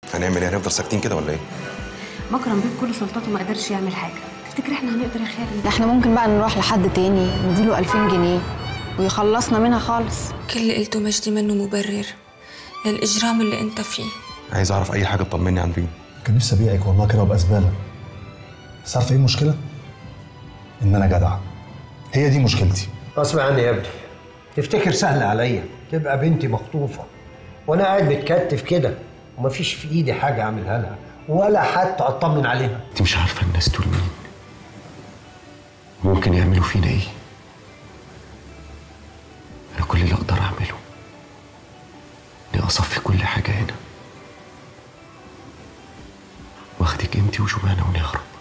هنعمل ايه هنفضل ساكتين كده ولا ايه مكرم بيه بكل سلطاته ما قدرش يعمل حاجه تفتكر احنا هنقدر يا خالد ده احنا ممكن بقى نروح لحد تاني نديله 2000 جنيه ويخلصنا منها خالص كل اللي قلته مجدي منه مبرر للإجرام اللي أنت فيه عايز اعرف اي حاجه تطمني عن ريم كان نفسي ابيعك والله كده وابقى زباله بس عارفه ايه المشكله؟ ان انا جدع هي دي مشكلتي غصب عني يا ابني تفتكر سهل عليا تبقى بنتي مخطوفه وانا قاعد متكتف كده ومفيش في ايدي حاجه اعملها لها ولا حتى اطمن عليها انت مش عارفه الناس دول مين ممكن يعملوا فينا ايه انا كل اللي اقدر اعمله اني اصفي كل حاجه هنا واخدك انت وجمانه ونهرب